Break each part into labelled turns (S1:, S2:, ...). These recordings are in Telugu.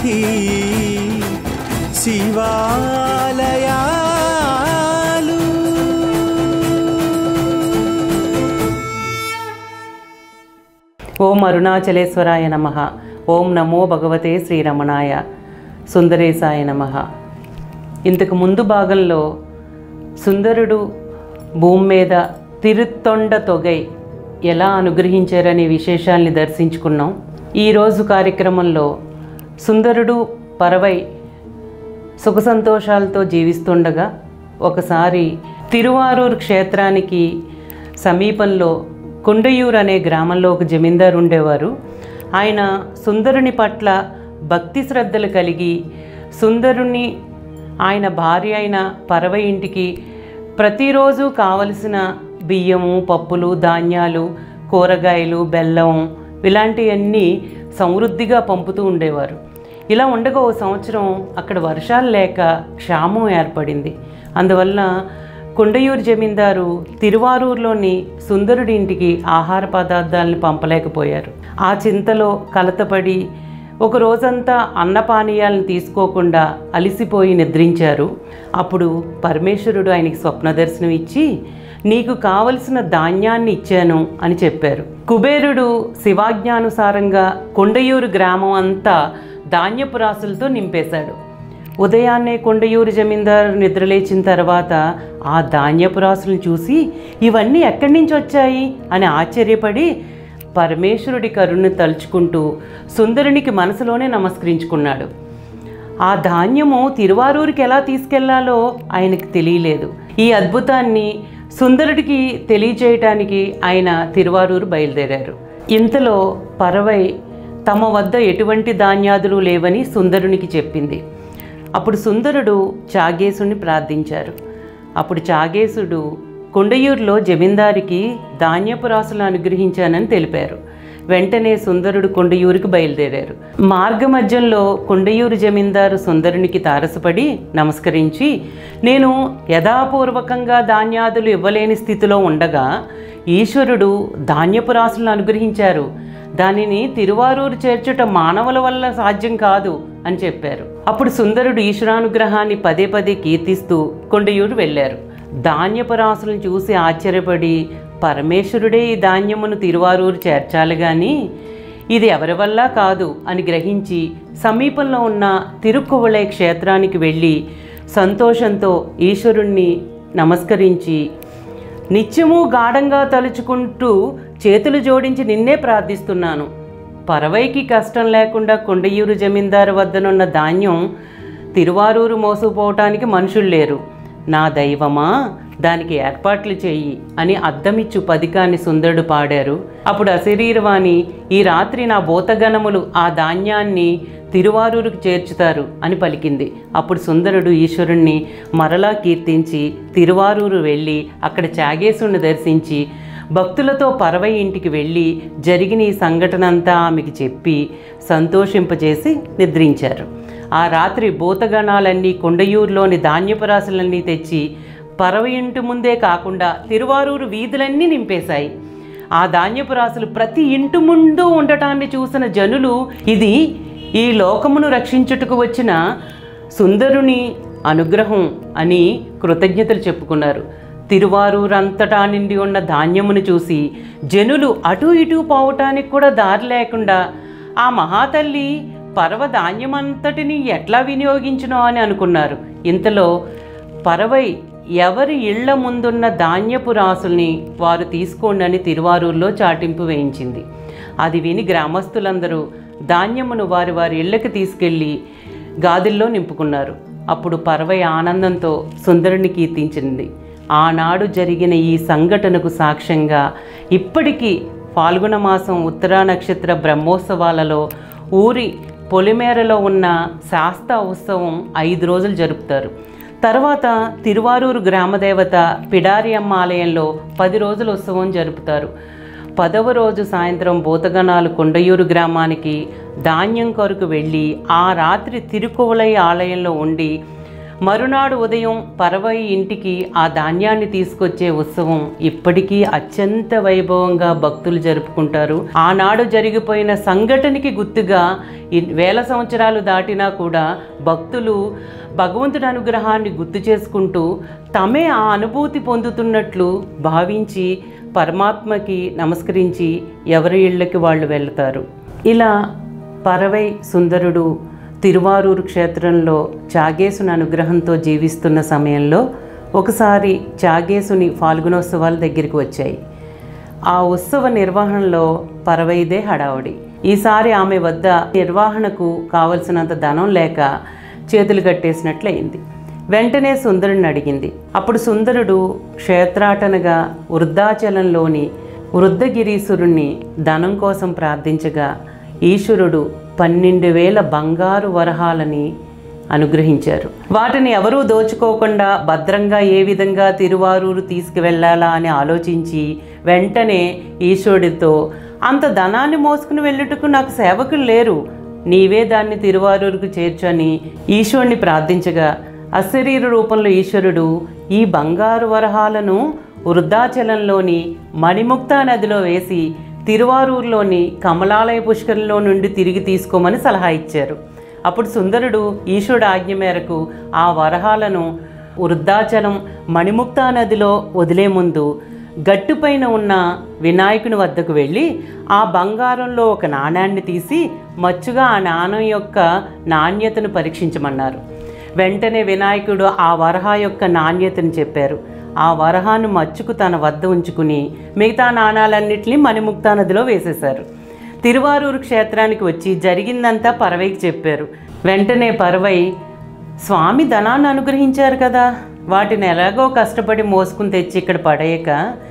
S1: వీధి శివాలయాలు
S2: ఓం అరుణాచలేశ్వరాయ నమ ఓం నమో భగవతే శ్రీరమణాయ సుందరేశాయ నమ ఇంతకు ముందు భాగంలో సుందరుడు భూమి మీద తిరుత్తొండ తొగై ఎలా అనుగ్రహించారనే విశేషాల్ని దర్శించుకున్నాం ఈరోజు కార్యక్రమంలో సుందరుడు పరవై సుఖ సంతోషాలతో జీవిస్తుండగా ఒకసారి తిరువారూరు క్షేత్రానికి సమీపంలో కొండయూరు అనే గ్రామంలో ఒక జమీందారు ఉండేవారు ఆయన సుందరుని పట్ల భక్తి శ్రద్ధలు కలిగి సుందరుని ఆయన భార్య అయిన పరవ ఇంటికి ప్రతిరోజు కావలసిన బియ్యము పప్పులు ధాన్యాలు కూరగాయలు బెల్లం ఇలాంటివన్నీ సమృద్ధిగా పంపుతూ ఉండేవారు ఇలా ఉండగా ఓ సంవత్సరం అక్కడ వర్షాలు లేక క్షామం ఏర్పడింది అందువల్ల కొండయూరు జమీందారు తిరువారూరులోని సుందరుడి ఇంటికి ఆహార పదార్థాలను పంపలేకపోయారు ఆ చింతలో కలతపడి ఒక రోజంతా అన్నపానీయాలను తీసుకోకుండా అలిసిపోయి నిద్రించారు అప్పుడు పరమేశ్వరుడు ఆయనకి స్వప్న దర్శనం ఇచ్చి నీకు కావలసిన ధాన్యాన్ని ఇచ్చాను అని చెప్పారు కుబేరుడు శివాజ్ఞానుసారంగా కొండయూరు గ్రామం అంతా ధాన్యపు రాసులతో నింపేశాడు ఉదయాన్నే కొండయూరు జమీందారు నిద్రలేచిన తర్వాత ఆ ధాన్యపు రాసులను చూసి ఇవన్నీ ఎక్కడి నుంచి వచ్చాయి అని ఆశ్చర్యపడి పరమేశ్వరుడి కరుణను తలుచుకుంటూ సుందరునికి మనసులోనే నమస్కరించుకున్నాడు ఆ ధాన్యము తిరువారూరికి ఎలా తీసుకెళ్లాలో ఆయనకు తెలియలేదు ఈ అద్భుతాన్ని సుందరుడికి తెలియచేయటానికి ఆయన తిరువారూరు బయలుదేరారు ఇంతలో పరవై తమ వద్ద ఎటువంటి ధాన్యాదులు లేవని సుందరునికి చెప్పింది అప్పుడు సుందరుడు చాగేశుని ప్రార్థించారు అప్పుడు చాగేశుడు కొండయూరులో జమీందారికి ధాన్యపు రాసులు అనుగ్రహించానని తెలిపారు వెంటనే సుందరుడు కొండయూరుకి బయలుదేరారు మార్గ మధ్యంలో కొండయూరు జమీందారు సుందరునికి తారసపడి నమస్కరించి నేను యథాపూర్వకంగా ధాన్యాదులు ఇవ్వలేని స్థితిలో ఉండగా ఈశ్వరుడు ధాన్యపు రాసులను అనుగ్రహించారు దానిని తిరువారూరు చేర్చుట మానవుల వల్ల సాధ్యం కాదు అని చెప్పారు అప్పుడు సుందరుడు ఈశ్వరానుగ్రహాన్ని పదే పదే కీర్తిస్తూ కొండయూరు వెళ్ళారు ధాన్యపు రాసులను చూసి ఆశ్చర్యపడి పరమేశ్వరుడే ఈ ధాన్యమును తిరువారూరు చేర్చాలి కానీ ఇది ఎవరి వల్ల కాదు అని గ్రహించి సమీపంలో ఉన్న తిరుక్కువళై క్షేత్రానికి వెళ్ళి సంతోషంతో ఈశ్వరుణ్ణి నమస్కరించి నిత్యము గాఢంగా తలుచుకుంటూ చేతులు జోడించి నిన్నే ప్రార్థిస్తున్నాను పరవైకి కష్టం లేకుండా కొండయూరు జమీందారు వద్దనున్న ధాన్యం తిరువారూరు మోసుకుపోవటానికి మనుషులు లేరు నా దైవమా దానికి ఏర్పాట్లు చెయ్యి అని అద్దమిచ్చు పదికాన్ని సుందరుడు పాడారు అప్పుడు అశరీరవాణి ఈ రాత్రి నా భూతగణములు ఆ ధాన్యాన్ని తిరువారూరుకు చేర్చుతారు అని పలికింది అప్పుడు సుందరుడు ఈశ్వరుణ్ణి మరలా కీర్తించి తిరువారూరు వెళ్ళి అక్కడ చాగేశుణ్ణి దర్శించి భక్తులతో పరవై ఇంటికి వెళ్ళి జరిగిన ఈ సంఘటన అంతా ఆమెకి చెప్పి సంతోషింపజేసి నిద్రించారు ఆ రాత్రి భూతగణాలన్నీ కొండయూరులోని ధాన్యపరాశులన్నీ తెచ్చి పరవ ఇంటి ముందే కాకుండా తిరువారూరు వీధులన్నీ నింపేశాయి ఆ ధాన్యపు రాసులు ప్రతి ఇంటి ముందు ఉండటాన్ని చూసిన జనులు ఇది ఈ లోకమును రక్షించుటకు వచ్చిన సుందరుని అనుగ్రహం అని కృతజ్ఞతలు చెప్పుకున్నారు తిరువారూరంతటా నిండి ఉన్న ధాన్యమును చూసి జనులు అటు ఇటు పోవటానికి కూడా దారి లేకుండా ఆ మహాతల్లి పర్వ ధాన్యమంతటిని ఎట్లా వినియోగించునో అని అనుకున్నారు ఇంతలో పరవై ఎవరి ఇళ్ల ముందున్న ధాన్యపు రాసుల్ని వారు తీసుకోండి అని తిరువారూరులో చాటింపు వేయించింది అది విని గ్రామస్తులందరూ ధాన్యమును వారి వారి ఇళ్ళకి తీసుకెళ్ళి గాదుల్లో నింపుకున్నారు అప్పుడు పరవై ఆనందంతో సుందరుని కీర్తించింది ఆనాడు జరిగిన ఈ సంఘటనకు సాక్ష్యంగా ఇప్పటికీ ఫాల్గుణ మాసం ఉత్తరా నక్షత్ర బ్రహ్మోత్సవాలలో ఊరి పొలిమేరలో ఉన్న శాస్తా ఉత్సవం ఐదు రోజులు జరుపుతారు తర్వాత తిరువారూరు గ్రామదేవత పిడారి అమ్మ ఆలయంలో పది రోజుల ఉత్సవం జరుపుతారు పదవ రోజు సాయంత్రం భూతగణాలు కొండయూరు గ్రామానికి ధాన్యం కొరకు వెళ్ళి ఆ రాత్రి తిరుకువలై ఆలయంలో ఉండి మరునాడు ఉదయం పరవై ఇంటికి ఆ ధాన్యాన్ని తీసుకొచ్చే ఉత్సవం ఇప్పటికీ అత్యంత వైభవంగా భక్తులు జరుపుకుంటారు ఆనాడు జరిగిపోయిన సంఘటనకి గుర్తుగా ఈ వేల సంవత్సరాలు దాటినా కూడా భక్తులు భగవంతుడి అనుగ్రహాన్ని గుర్తు చేసుకుంటూ తమే ఆ అనుభూతి పొందుతున్నట్లు భావించి పరమాత్మకి నమస్కరించి ఎవరి ఇళ్ళకి వాళ్ళు వెళ్తారు ఇలా పరవై సుందరుడు తిరువారూరు క్షేత్రంలో చాగేసుని అనుగ్రహంతో జీవిస్తున్న సమయంలో ఒకసారి చాగేసుని ఫాల్గుణోత్సవాల దగ్గరికి వచ్చాయి ఆ ఉత్సవ నిర్వహణలో పరవైదే హడావుడి ఈసారి ఆమె వద్ద నిర్వహణకు కావలసినంత ధనం లేక చేతులు కట్టేసినట్లయింది వెంటనే సుందరుడిని అడిగింది అప్పుడు సుందరుడు క్షేత్రాటనగా వృద్ధాచలంలోని వృద్ధగిరీశ్వరుణ్ణి ధనం కోసం ప్రార్థించగా ఈశ్వరుడు పన్నెండు వేల బంగారు వరహాలని అనుగ్రహించారు వాటిని ఎవరూ దోచుకోకుండా భద్రంగా ఏ విధంగా తిరువారూరు తీసుకువెళ్ళాలా అని ఆలోచించి వెంటనే ఈశ్వరుడితో అంత ధనాన్ని మోసుకుని వెళ్ళుటకు నాకు సేవకులు లేరు నీవే దాన్ని తిరువారూరుకు చేర్చని ఈశ్వరుని ప్రార్థించగా అశరీర రూపంలో ఈశ్వరుడు ఈ బంగారు వరహాలను వృద్ధాచలంలోని మణిముక్తా నదిలో వేసి తిరువారూరులోని కమలాలయ పుష్కరంలో నుండి తిరిగి తీసుకోమని సలహా ఇచ్చారు అప్పుడు సుందరుడు ఈశ్వరుడు ఆజ్ఞ మేరకు ఆ వరహాలను వృద్ధాచలం మణిముక్తా నదిలో వదిలే ముందు గట్టుపైన ఉన్న వినాయకుని వద్దకు వెళ్ళి ఆ బంగారంలో ఒక నాణ్యాన్ని తీసి మచ్చుగా ఆ నాణం యొక్క నాణ్యతను పరీక్షించమన్నారు వెంటనే వినాయకుడు ఆ వరహ యొక్క నాణ్యతను చెప్పారు ఆ వరహాను మచ్చుకు తన వద్ద ఉంచుకుని మిగతా నాణాలన్నింటినీ మణిముక్తా నదిలో వేసేశారు తిరువారూరు క్షేత్రానికి వచ్చి జరిగిందంతా పరవైకి చెప్పారు వెంటనే పరవై స్వామి ధనాన్ని అనుగ్రహించారు కదా వాటిని ఎలాగో కష్టపడి మోసుకుని తెచ్చి ఇక్కడ పడేయక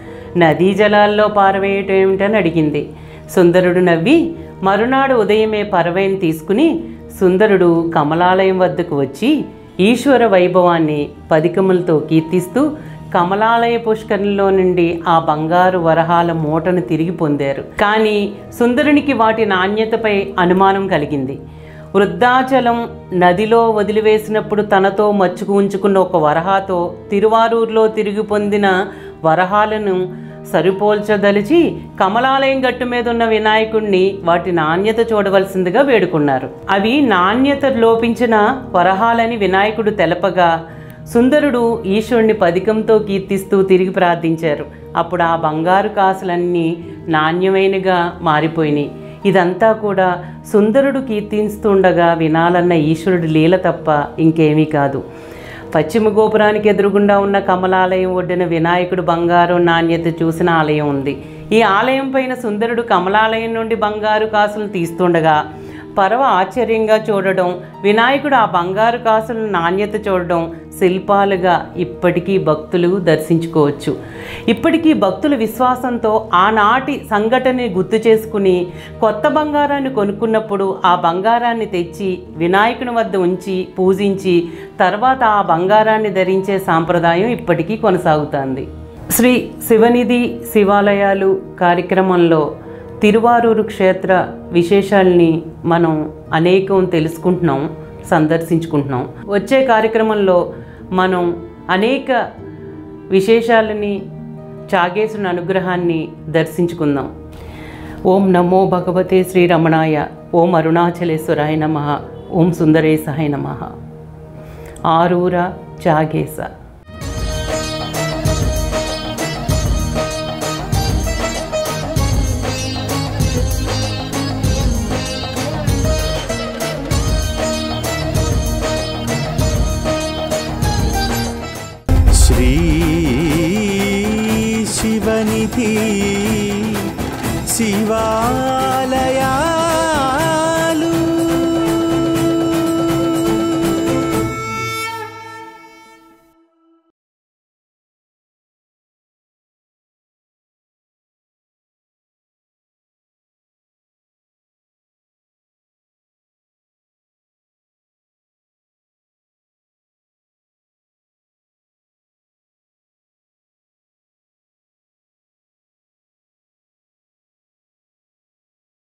S2: నదీ జలాల్లో పారవేయటం ఏమిటని అడిగింది సుందరుడు నవ్వి మరునాడు ఉదయమే పరవైని తీసుకుని సుందరుడు కమలాలయం వద్దకు వచ్చి ఈశ్వర వైభవాన్ని పదికములతో కీర్తిస్తూ కమలాలయ పుష్కరంలో నుండి ఆ బంగారు వరహాల మూటను తిరిగి పొందారు కానీ సుందరునికి వాటి నాణ్యతపై అనుమానం కలిగింది వృద్ధాచలం నదిలో వదిలివేసినప్పుడు తనతో మచ్చుకు ఉంచుకున్న ఒక వరహాతో తిరువారూరులో తిరిగి పొందిన వరహాలను సరిపోల్చదలిచి కమలాలయం గట్టు మీద ఉన్న వినాయకుణ్ణి వాటి నాణ్యత చూడవలసిందిగా వేడుకున్నారు అవి నాణ్యత లోపించిన వరహాలని వినాయకుడు తెలపగా సుందరుడు ఈశ్వరుని పదికంతో కీర్తిస్తూ తిరిగి ప్రార్థించారు అప్పుడు ఆ బంగారు కాసులన్నీ నాణ్యమైనగా మారిపోయినాయి ఇదంతా కూడా సుందరుడు కీర్తిస్తుండగా వినాలన్న ఈశ్వరుడి లీల తప్ప ఇంకేమీ కాదు పశ్చిమ గోపురానికి ఎదురుగుండా ఉన్న కమలాలయం ఒడ్డున వినాయకుడు బంగారు నాణ్యత చూసిన ఆలయం ఉంది ఈ ఆలయం పైన సుందరుడు కమలాలయం నుండి బంగారు కాసులు తీస్తుండగా పరవ ఆశ్చర్యంగా చూడడం వినాయకుడు ఆ బంగారు కాసుల నాణ్యత చూడడం శిల్పాలుగా ఇప్పటికీ భక్తులు దర్శించుకోవచ్చు ఇప్పటికీ భక్తుల విశ్వాసంతో ఆనాటి సంఘటనని గుర్తు చేసుకుని కొత్త బంగారాన్ని కొనుక్కున్నప్పుడు ఆ బంగారాన్ని తెచ్చి వినాయకుని వద్ద ఉంచి పూజించి తర్వాత ఆ బంగారాన్ని ధరించే సాంప్రదాయం ఇప్పటికీ కొనసాగుతుంది శ్రీ శివనిధి శివాలయాలు కార్యక్రమంలో తిరువారూరు క్షేత్ర విశేషాల్ని మనం అనేకం తెలుసుకుంటున్నాం సందర్శించుకుంటున్నాం వచ్చే కార్యక్రమంలో మనం అనేక విశేషాలని చాగేసుని అనుగ్రహాన్ని దర్శించుకుందాం ఓం నమో భగవతే శ్రీరమణాయ ఓం అరుణాచలేశ్వరాయ నమ ఓం సుందరేశాయ నమ ఆరూర చాగేశ
S1: శ్రీ శివనిధి శివాలయా